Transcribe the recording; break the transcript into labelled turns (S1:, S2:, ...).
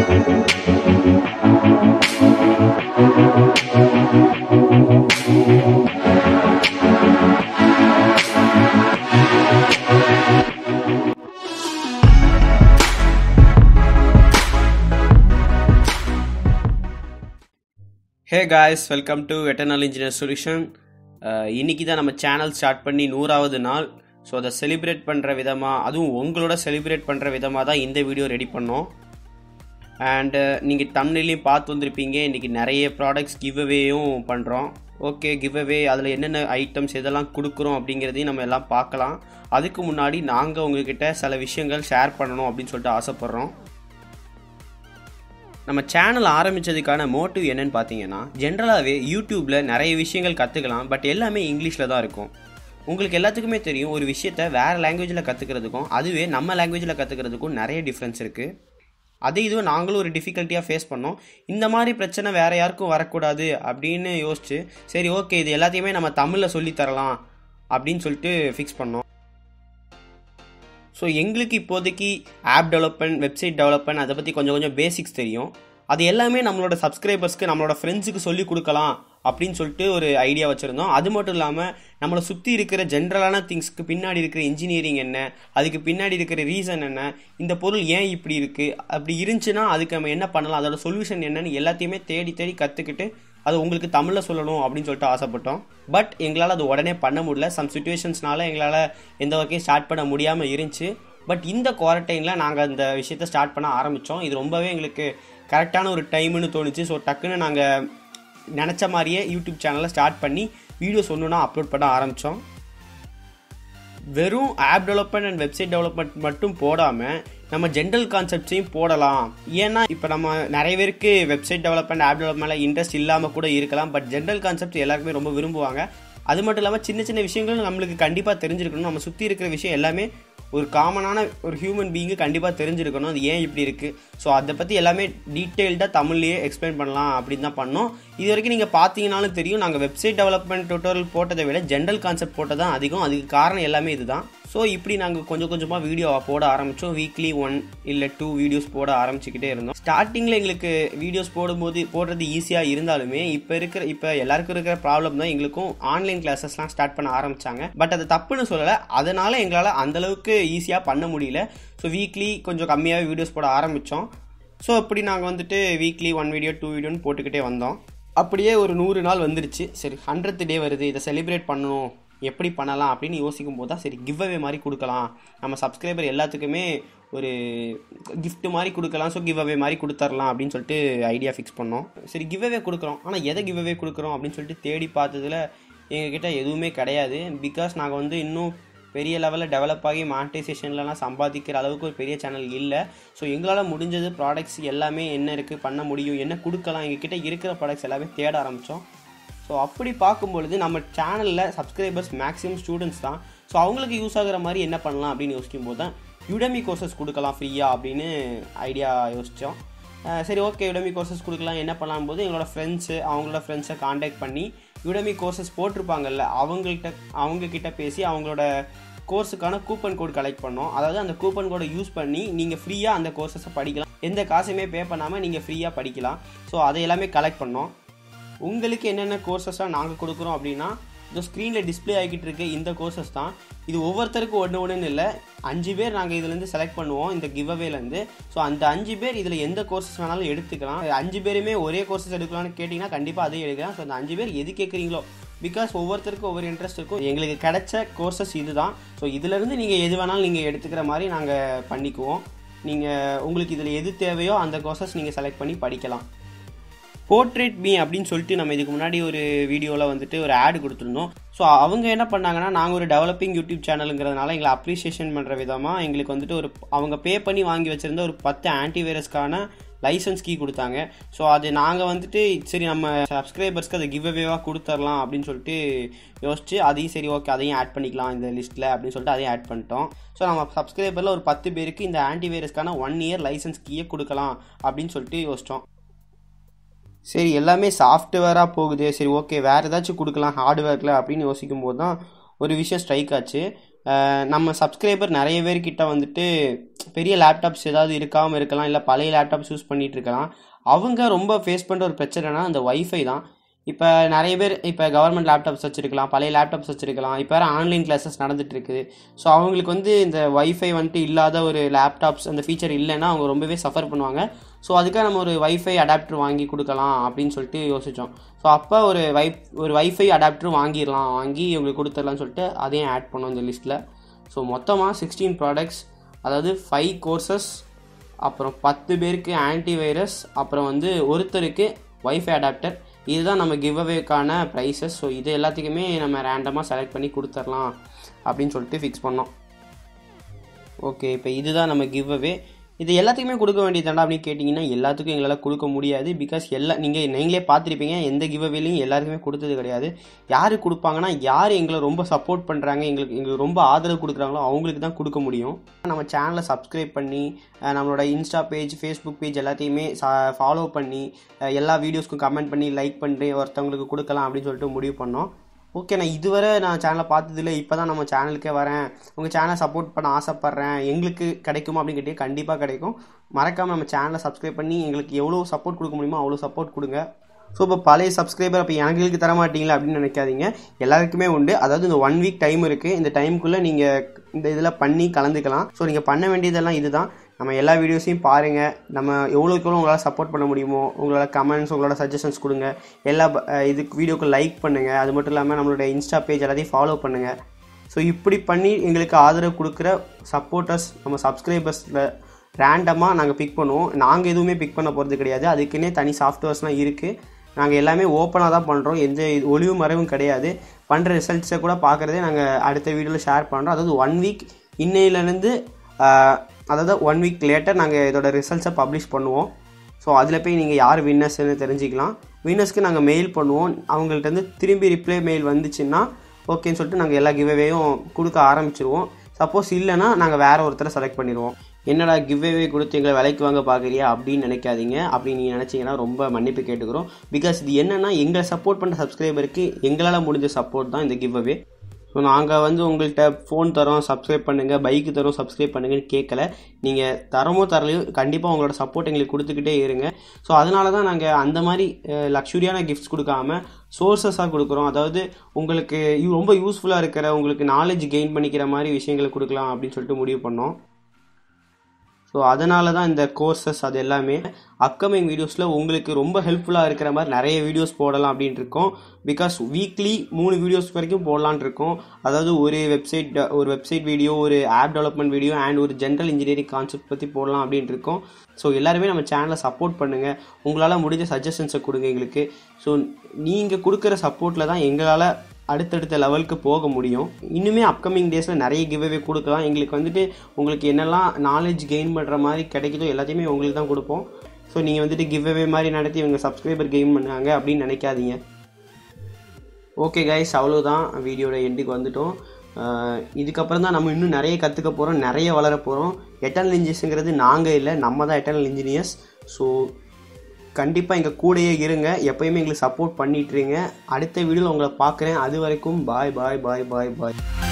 S1: hey guys welcome to eternal engineer solution இன்னைக்கு தான் நம்ம சேனல் ஸ்டார்ட் பண்ணி நூறாவது நாள் ஸோ அதை செலிப்ரேட் பண்ணுற விதமாக அதுவும் உங்களோட செலிப்ரேட் பண்ணுற விதமாக தான் இந்த வீடியோ ரெடி பண்ணோம் அண்டு நீங்கள் தமிழ்லையும் பார்த்து வந்திருப்பீங்க இன்றைக்கி நிறைய ப்ராடக்ட்ஸ் கிவ் அவேயும் பண்ணுறோம் ஓகே கிவ் அவே அதில் என்னென்ன ஐட்டம்ஸ் எதெல்லாம் கொடுக்குறோம் அப்படிங்கிறதையும் நம்ம எல்லாம் பார்க்கலாம் அதுக்கு முன்னாடி நாங்கள் உங்ககிட்ட சில விஷயங்கள் ஷேர் பண்ணணும் அப்படின்னு சொல்லிட்டு ஆசைப்பட்றோம் நம்ம சேனல் ஆரம்பித்ததுக்கான மோட்டிவ் என்னன்னு பார்த்தீங்கன்னா ஜென்ரலாகவே யூடியூப்பில் நிறைய விஷயங்கள் கற்றுக்கலாம் பட் எல்லாமே இங்கிலீஷில் தான் இருக்கும் உங்களுக்கு எல்லாத்துக்குமே தெரியும் ஒரு விஷயத்த வேறு லாங்குவேஜில் கற்றுக்கிறதுக்கும் அதுவே நம்ம லாங்குவேஜில் கற்றுக்கிறதுக்கும் நிறைய டிஃப்ரென்ஸ் இருக்குது அதே இதுவே நாங்களும் ஒரு டிஃபிகல்ட்டியாக ஃபேஸ் பண்ணோம் இந்த மாதிரி பிரச்சனை வேறு யாருக்கும் வரக்கூடாது அப்படின்னு யோசிச்சு சரி ஓகே இது எல்லாத்தையுமே நம்ம தமிழில் சொல்லித்தரலாம் அப்படின்னு சொல்லிட்டு ஃபிக்ஸ் பண்ணோம் ஸோ எங்களுக்கு இப்போதைக்கு ஆப் டெவலப்மெண்ட் வெப்சைட் டெவலப்மெண்ட் அதை பற்றி கொஞ்சம் கொஞ்சம் பேசிக்ஸ் தெரியும் அது எல்லாமே நம்மளோட சப்ஸ்கிரைபர்ஸ்க்கு நம்மளோட ஃப்ரெண்ட்ஸுக்கு சொல்லிக் கொடுக்கலாம் அப்படின்னு சொல்லிட்டு ஒரு ஐடியா வச்சுருந்தோம் அது மட்டும் இல்லாமல் நம்மளை சுற்றி இருக்கிற ஜென்ரலான திங்ஸ்க்கு பின்னாடி இருக்கிற இன்ஜினியரிங் என்ன அதுக்கு பின்னாடி இருக்கிற ரீசன் என்ன இந்த பொருள் ஏன் இப்படி இருக்குது அப்படி இருந்துச்சுன்னா அதுக்கு நம்ம என்ன பண்ணலாம் அதோட சொல்யூஷன் என்னன்னு எல்லாத்தையுமே தேடி தேடி கற்றுக்கிட்டு அது உங்களுக்கு தமிழில் சொல்லணும் அப்படின்னு சொல்லிட்டு ஆசைப்பட்டோம் பட் எங்களால் அது உடனே பண்ண முடியல சம் சுச்சுவேஷன்ஸ்னால எங்களால் எந்த ஒர்க்கையும் ஸ்டார்ட் பண்ண முடியாமல் இருந்துச்சு பட் இந்த குவாரண்டைனில் நாங்கள் அந்த விஷயத்த ஸ்டார்ட் பண்ண ஆரம்பித்தோம் இது ரொம்பவே எங்களுக்கு கரெக்டான ஒரு டைம்னு தோணுச்சு ஸோ டக்குன்னு நாங்கள் நினச்ச மாதிரியே யூடியூப் சேனலை ஸ்டார்ட் பண்ணி வீடியோஸ் ஒன்றுனா அப்லோட் பண்ண ஆரம்பித்தோம் வெறும் app development and website development மட்டும் போடாமல் நம்ம ஜென்ரல் கான்செப்ட்ஸையும் போடலாம் ஏன்னா இப்போ நம்ம நிறைய பேருக்கு வெப்சைட் டெவலப்மெண்ட் ஆப் டெவலப்மெண்ட்டில் இன்ட்ரெஸ்ட் இல்லாமல் கூட இருக்கலாம் பட் ஜென்ரல் கான்செப்ட் எல்லாருக்குமே ரொம்ப விரும்புவாங்க அது மட்டும் இல்லாமல் சின்ன சின்ன விஷயங்களும் நம்மளுக்கு கண்டிப்பாக தெரிஞ்சிருக்கணும் நம்ம சுற்றி இருக்கிற விஷயம் எல்லாமே ஒரு காமனான ஒரு ஹியூமன் பீயிங்கு கண்டிப்பாக தெரிஞ்சிருக்கணும் அது ஏன் இப்படி இருக்குது ஸோ அதை பற்றி எல்லாமே டீட்டெயில்டாக தமிழ்லேயே எக்ஸ்பிளைன் பண்ணலாம் அப்படின்னு தான் பண்ணோம் இது வரைக்கும் நீங்கள் பார்த்தீங்கனாலும் தெரியும் நாங்கள் வெப்சைட் டெவலப்மெண்ட் டுட்டோரியல் போட்டதை விட ஜென்ரல் கான்செப்ட் போட்டது தான் அதிகம் அதுக்கு காரணம் எல்லாமே இதுதான் ஸோ இப்படி நாங்கள் கொஞ்சம் கொஞ்சமாக வீடியோ போட ஆரம்பித்தோம் வீக்லி ஒன் இல்லை டூ வீடியோஸ் போட ஆரம்பிச்சுக்கிட்டே இருந்தோம் ஸ்டார்டிங்கில் எங்களுக்கு வீடியோஸ் போடும்போது போடுறது ஈஸியாக இருந்தாலுமே இப்போ இருக்கிற இப்போ எல்லாருக்கும் இருக்கிற ப்ராப்ளம் தான் எங்களுக்கும் ஆன்லைன் கிளாஸஸ்லாம் ஸ்டார்ட் பண்ண ஆரம்பித்தாங்க பட் அது தப்புன்னு சொல்லலை அதனால் எங்களால் அந்தளவுக்கு ஈஸியாக பண்ண முடியல ஸோ வீக்லி கொஞ்சம் கம்மியாகவே வீடியோஸ் போட ஆரம்பித்தோம் ஸோ அப்படி நாங்கள் வந்துட்டு வீக்லி ஒன் வீடியோ டூ வீடியோன்னு போட்டுக்கிட்டே வந்தோம் அப்படியே ஒரு நூறு நாள் வந்துருச்சு சரி ஹண்ட்ரட் டே வருது இதை செலிப்ரேட் பண்ணணும் எப்படி பண்ணலாம் அப்படின்னு யோசிக்கும் போது தான் சரி கிவ் அவே மாதிரி கொடுக்கலாம் நம்ம சப்ஸ்கிரைபர் எல்லாத்துக்குமே ஒரு கிஃப்ட் மாதிரி கொடுக்கலாம் ஸோ கிவ் அவே மாதிரி கொடுத்துர்லாம் அப்படின்னு சொல்லிட்டு ஐடியா ஃபிக்ஸ் பண்ணோம் சரி கிவ் அவே கொடுக்குறோம் ஆனால் எதை கிவ் அவே கொடுக்குறோம் அப்படின்னு சொல்லிட்டு தேடி பார்த்ததில் எங்ககிட்ட எதுவுமே கிடையாது பிகாஸ் நாங்கள் வந்து இன்னும் பெரிய லெவலில் டெவலப் ஆகி மானிட்டைசேஷன்லலாம் சம்பாதிக்கிற அளவுக்கு ஒரு பெரிய சேனல் இல்லை ஸோ எங்களால் முடிஞ்சது ப்ராடக்ட்ஸ் எல்லாமே என்ன இருக்குது பண்ண முடியும் என்ன கொடுக்கலாம் எங்ககிட்ட இருக்கிற ப்ராடக்ட்ஸ் எல்லாமே தேட ஆரம்பித்தோம் ஸோ அப்படி பார்க்கும்பொழுது நம்ம சேனலில் சப்ஸ்கிரைபர்ஸ் மேக்ஸிமம் ஸ்டூடெண்ட்ஸ் தான் ஸோ அவங்களுக்கு யூஸ் ஆகிற மாதிரி என்ன பண்ணலாம் அப்படின்னு யோசிக்கும் போது தான் யுடமி கோர்சஸ் கொடுக்கலாம் ஃப்ரீயாக அப்படின்னு ஐடியா யோசித்தோம் சரி ஓகே யுடமி கோர்சஸ் கொடுக்கலாம் என்ன பண்ணலாம் போது எங்களோட ஃப்ரெண்ட்ஸு அவங்களோட ஃப்ரெண்ட்ஸை காண்டாக்ட் பண்ணி யுடமி கோர்சஸ் போட்டிருப்பாங்கல்ல அவங்கள்ட்ட அவங்கக்கிட்ட பேசி அவங்களோட கோர்ஸுக்கான கூப்பன் கோட் கலெக்ட் பண்ணோம் அதாவது அந்த கூப்பன் கோடை யூஸ் பண்ணி நீங்கள் ஃப்ரீயாக அந்த கோர்சஸை படிக்கலாம் எந்த காசுமே பே பண்ணாமல் நீங்கள் ஃப்ரீயாக படிக்கலாம் ஸோ அதை எல்லாமே கலெக்ட் பண்ணோம் உங்களுக்கு என்னென்ன கோர்சஸ்லாம் நாங்கள் கொடுக்குறோம் அப்படின்னா இந்த ஸ்க்ரீனில் டிஸ்பிளே ஆகிக்கிட்டு இருக்க இந்த கோர்சஸ் தான் இது ஒவ்வொருத்தருக்கும் ஒன்று ஒன்றுன்னு இல்லை அஞ்சு பேர் நாங்கள் இதுலேருந்து செலக்ட் பண்ணுவோம் இந்த கிவ் அவேலேருந்து ஸோ அந்த அஞ்சு பேர் இதில் எந்த கோர்சஸ் வேணாலும் எடுத்துக்கலாம் அஞ்சு பேருமே ஒரே கோர்சஸ் எடுக்கலாம்னு கேட்டிங்கன்னா கண்டிப்பாக அதே எடுக்கலாம் ஸோ அந்த அஞ்சு பேர் எது கேட்குறீங்களோ பிகாஸ் ஒவ்வொருத்தருக்கும் ஒவ்வொரு இன்ட்ரெஸ்ட் இருக்கும் எங்களுக்கு கிடைச்ச கோர்சஸ் இது தான் ஸோ இதிலேருந்து நீங்கள் எது வேணாலும் நீங்கள் எடுத்துக்கிற மாதிரி நாங்கள் பண்ணிக்குவோம் நீங்கள் உங்களுக்கு இதில் எது தேவையோ அந்த கோர்சஸ் நீங்கள் செலக்ட் பண்ணி படிக்கலாம் போர்ட்ரேட் மீ அப்படின்னு சொல்லிட்டு நம்ம இதுக்கு முன்னாடி ஒரு வீடியோவில் வந்துட்டு ஒரு ஆடு கொடுத்துருந்தோம் ஸோ அவங்க என்ன பண்ணாங்கன்னா நாங்கள் ஒரு டெவலப்பிங் யூடியூப் சேனலுங்கிறதுனால எங்களை அப்ரிசியேஷன் பண்ணுற விதமாக எங்களுக்கு வந்துட்டு ஒரு அவங்க பே பண்ணி வாங்கி வச்சுருந்த ஒரு பத்து ஆன்டிவைரஸ்க்கான லைசன்ஸ் கீ கொடுத்தாங்க ஸோ அது நாங்கள் வந்துட்டு சரி நம்ம சப்ஸ்கிரைபர்ஸ்க்கு அதை கிவ் அவேவாக கொடுத்துர்லாம் அப்படின்னு சொல்லிட்டு யோசிச்சு அதையும் சரி ஓகே அதையும் ஆட் பண்ணிக்கலாம் இந்த லிஸ்ட்டில் அப்படின்னு சொல்லிட்டு அதையும் ஆட் பண்ணிட்டோம் ஸோ நம்ம சப்ஸ்கிரைபரில் ஒரு பத்து பேருக்கு இந்த ஆன்டிவைரஸ்க்கான ஒன் இயர் லைசன்ஸ் கீயை கொடுக்கலாம் அப்படின்னு சொல்லிட்டு யோசித்தோம் சரி எல்லாமே சாஃப்ட்வேராக போகுது சரி ஓகே வேறு ஏதாச்சும் கொடுக்கலாம் ஹார்ட்வேரில் அப்படின்னு யோசிக்கும் போது தான் ஒரு விஷயம் ஸ்ட்ரைக் ஆச்சு அஹ், நம்ம சப்ஸ்கிரைபர் நிறைய பேர்கிட்ட வந்துட்டு பெரிய லேப்டாப்ஸ் ஏதாவது இருக்காமல் இருக்கலாம் இல்லை பழைய லேப்டாப்ஸ் யூஸ் பண்ணிட்டு இருக்கலாம் அவங்க ரொம்ப ஃபேஸ் பண்ணுற ஒரு பிரச்சனைனா அந்த வைஃபை தான் இப்போ நிறைய பேர் இப்போ கவர்மெண்ட் லேப்டாப்ஸ் வச்சுருக்கலாம் பழைய லேப்டாப்ஸ் வச்சுருக்கலாம் இப்போ வேறு ஆன்லைன் கிளாஸஸ் நடந்துட்டு இருக்குது ஸோ அவங்களுக்கு வந்து இந்த வைஃபை வந்துட்டு இல்லாத ஒரு லேப்டாப்ஸ் அந்த ஃபீச்சர் இல்லைன்னா அவங்க ரொம்பவே சஃபர் பண்ணுவாங்க ஸோ அதுக்காக நம்ம ஒரு வைஃபை அடாப்டர் வாங்கி கொடுக்கலாம் அப்படின்னு சொல்லிட்டு யோசித்தோம் ஸோ அப்போ ஒரு வை ஒரு வைஃபை அடாப்டர் வாங்கிடலாம் வாங்கி இவங்களுக்கு கொடுத்துடலாம்னு சொல்லிட்டு அதையும் ஆட் பண்ணோம் இந்த லிஸ்ட்டில் ஸோ மொத்தமாக சிக்ஸ்டீன் ப்ராடக்ட்ஸ் அதாவது ஃபைவ் கோர்சஸ் அப்புறம் பத்து பேருக்கு ஆன்டி வைரஸ் அப்புறம் வந்து ஒருத்தருக்கு வைஃபை அடாப்டர் இதுதான் நம்ம கிவ் அவேக்கான ப்ரைஸஸ் ஸோ இது எல்லாத்துக்குமே நம்ம ரேண்டமாக செலக்ட் பண்ணி கொடுத்துர்லாம் அப்படின்னு சொல்லிட்டு ஃபிக்ஸ் பண்ணோம் ஓகே இப்போ இதுதான் நம்ம கிவ் அவே இது எல்லாத்துக்குமே கொடுக்க வேண்டியதாண்டா அப்படின்னு கேட்டிங்கன்னா எல்லாத்துக்கும் எங்களால் கொடுக்க முடியாது பிகாஸ் எல்லா நீங்கள் நீங்களே பார்த்துருப்பீங்க எந்த கிவ் அவேலையும் எல்லாருக்குமே கொடுத்தது கிடையாது யாருக்கு கொடுப்பாங்கன்னா யார் எங்களை ரொம்ப சப்போர்ட் பண்ணுறாங்க எங்களுக்கு எங்களுக்கு ரொம்ப ஆதரவு கொடுக்குறாங்களோ அவங்களுக்கு தான் கொடுக்க முடியும் நம்ம சேனலை சப்ஸ்கிரைப் பண்ணி அஹ், நம்மளோட இன்ஸ்டா பேஜ் ஃபேஸ்புக் பேஜ் எல்லாத்தையுமே ஃபாலோ பண்ணி அஹ், எல்லா வீடியோஸ்க்கும் கமெண்ட் பண்ணி லைக் பண்ணி ஒருத்தவங்களுக்கு கொடுக்கலாம் அப்படின்னு சொல்லிட்டு முடிவு பண்ணோம் ஓகே நான் இதுவரை நான் சேனலை பார்த்ததில்ல இப்போ தான் நம்ம சேனலுக்கே வரேன் உங்கள் சேனலை சப்போர்ட் பண்ண ஆசைப்பட்றேன் எங்களுக்கு கிடைக்குமா அப்படின்னு கேட்டீங்க கண்டிப்பாக கிடைக்கும் மறக்காமல் நம்ம சேனலை சப்ஸ்கிரைப் பண்ணி எங்களுக்கு எவ்வளோ சப்போர்ட் கொடுக்க முடியுமோ அவ்வளோ சப்போர்ட் கொடுங்க ஸோ இப்போ பழைய சப்ஸ்கிரைபர் அப்போ எங்களுக்கு தர மாட்டீங்களா அப்படின்னு நினைக்காதீங்க எல்லாருக்குமே உண்டு அதாவது இந்த ஒன் வீக் டைம் இருக்குது இந்த டைமுக்குள்ளே நீங்கள் இந்த இதில் பண்ணி கலந்துக்கலாம் ஸோ நீங்கள் பண்ண வேண்டியதெல்லாம் இதுதான் நம்ம எல்லா வீடியோஸையும் பாருங்கள் நம்ம எவ்வளோக்கு எவ்வளோ உங்களால் சப்போர்ட் பண்ண முடியுமோ உங்களோட கமெண்ட்ஸ் உங்களோட சஜஷன்ஸ் கொடுங்க எல்லா ப- அஹ் இதுக்கு வீடியோக்கு லைக் பண்ணுங்கள் அது மட்டும் இல்லாமல் நம்மளோட இன்ஸ்டா பேஜ் எல்லாத்தையும் ஃபாலோ பண்ணுங்கள் ஸோ இப்படி பண்ணி எங்களுக்கு ஆதரவு கொடுக்குற சப்போர்ட்டர்ஸ் நம்ம சப்ஸ்கிரைபர்ஸில் ரேண்டமாக நாங்கள் பிக் பண்ணுவோம் நாங்கள் எதுவுமே பிக் பண்ண போகிறது கிடையாது அதுக்குன்னே தனி சாஃப்ட்வேர்ஸ்லாம் இருக்குது நாங்கள் எல்லாமே ஓப்பனாக தான் பண்ணுறோம் எந்த இது- ஒளிவு மறைவும் கிடையாது பண்ணுற ரிசல்ட்ஸை கூட பார்க்குறதே நாங்கள் அடுத்த வீடியோவில் ஷேர் பண்ணுறோம் அதாவது ஒன் வீக் இன்னையிலேருந்து அதாவது ஒன் வீக் லேட்டர் நாங்கள் இதோட ரிசல்ட்ஸை பப்ளிஷ் பண்ணுவோம் ஸோ அதில் போய் நீங்கள் யார் வின்னர்ஸ்னு தெரிஞ்சுக்கலாம் வின்னர்ஸ்க்கு நாங்கள் மெயில் பண்ணுவோம் அவங்கள்ட்ட இருந்து திரும்பி ரிப்ளை மெயில் வந்துச்சுன்னா ஓகேன்னு சொல்லிட்டு நாங்கள் எல்லா கிவ்அவேயும் கொடுக்க ஆரம்பிச்சிருவோம் சப்போஸ் இல்லைன்னா நாங்கள் வேற ஒருத்தரை செலக்ட் பண்ணிடுவோம் என்னடா கிவ்அவே கொடுத்து எங்களை விலைக்கு வாங்க பார்க்குறியா அப்படின்னு நினைக்காதீங்க அப்படி நீங்கள் நினச்சிங்கன்னா ரொம்ப மன்னிப்பு கேட்டுக்கிறோம் பிகாஸ் இது என்னன்னா எங்களை சப்போர்ட் பண்ணுற சப்ஸ்கிரைபருக்கு எங்களால் முடிஞ்ச சப்போர்ட் தான் இந்த கிவ்அவே ஸோ நாங்கள் வந்து உங்கள்கிட்ட ஃபோன் தரோம் சப்ஸ்கிரைப் பண்ணுங்கள் பைக்கு தரோம் சப்ஸ்கிரைப் பண்ணுங்கன்னு கேட்கல நீங்கள் தரமோ தரலையோ கண்டிப்பாக உங்களோட சப்போர்ட் எங்களுக்கு கொடுத்துக்கிட்டே இருங்க ஸோ அதனால தான் நாங்கள் அந்த மாதிரி லக்ஸுரியான கிஃப்ட்ஸ் கொடுக்காம சோர்சஸாக கொடுக்குறோம் அதாவது உங்களுக்கு யூ- ரொம்ப யூஸ்ஃபுல்லாக இருக்கிற உங்களுக்கு நாலேஜ் கெயின் பண்ணிக்கிற மாதிரி விஷயங்களை கொடுக்கலாம் அப்படின்னு சொல்லிட்டு முடிவு பண்ணோம் ஸோ அதனால தான் இந்த கோர்சஸ் அது எல்லாமே அப்கமிங் வீடியோஸில் உங்களுக்கு ரொம்ப ஹெல்ப்ஃபுல்லாக இருக்கிற மாதிரி நிறைய வீடியோஸ் போடலாம் அப்படின்ட்டு இருக்கோம் பிகாஸ் வீக்லி மூணு வீடியோஸ் வரைக்கும் போடலான் இருக்கோம் அதாவது ஒரு வெப்சைட் ஒரு வெப்சைட் வீடியோ ஒரு ஆப் டெவலப்மெண்ட் வீடியோ அண்ட் ஒரு ஜென்ரல் இன்ஜினியரிங் கான்செப்ட் பற்றி போடலாம் அப்படின்ட்டு இருக்கோம் ஸோ எல்லாருமே நம்ம சேனலை சப்போர்ட் பண்ணுங்கள் உங்களால் முடிஞ்ச சஜஷன்ஸை கொடுங்க எங்களுக்கு ஸோ நீங்கள் கொடுக்குற சப்போர்ட்டில் தான் எங்களால் அடுத்தடுத்த லெவலுக்கு போக முடியும் இன்னுமே அப்கமிங் டேஸில் நிறைய கிவ்அவே கொடுக்கலாம் எங்களுக்கு வந்துட்டு உங்களுக்கு என்னெல்லாம் நாலேஜ் கெயின் பண்ணுற மாதிரி கிடைக்குதோ எல்லாத்தையுமே உங்களுக்கு தான் கொடுப்போம் ஸோ நீங்கள் வந்துட்டு கிவ்அவே மாதிரி நடத்தி இவங்க சப்ஸ்கிரைபர் கெயின் பண்ணாங்க அப்படின்னு நினைக்காதீங்க ஓகே கைஸ் அவ்வளோதான் வீடியோட எண்டுக்கு வந்துட்டோம் அஹ் இதுக்கப்புறம் தான் நம்ம இன்னும் நிறைய கற்றுக்க போகிறோம் நிறைய வளர போகிறோம் எட்டர்னல் இன்ஜினியர்ஸுங்கிறது நாங்கள் இல்லை நம்ம தான் எட்டர்னல் இன்ஜினியர்ஸ் ஸோ கண்டிப்பாக எங்கள் கூடயே இருங்க எப்பயுமே எங்களுக்கு சப்போர்ட் பண்ணிட்டுருங்க அடுத்த வீடியோவில் உங்களை பார்க்குறேன் அது வரைக்கும் பாய் பாய் பாய் பாய் பாய்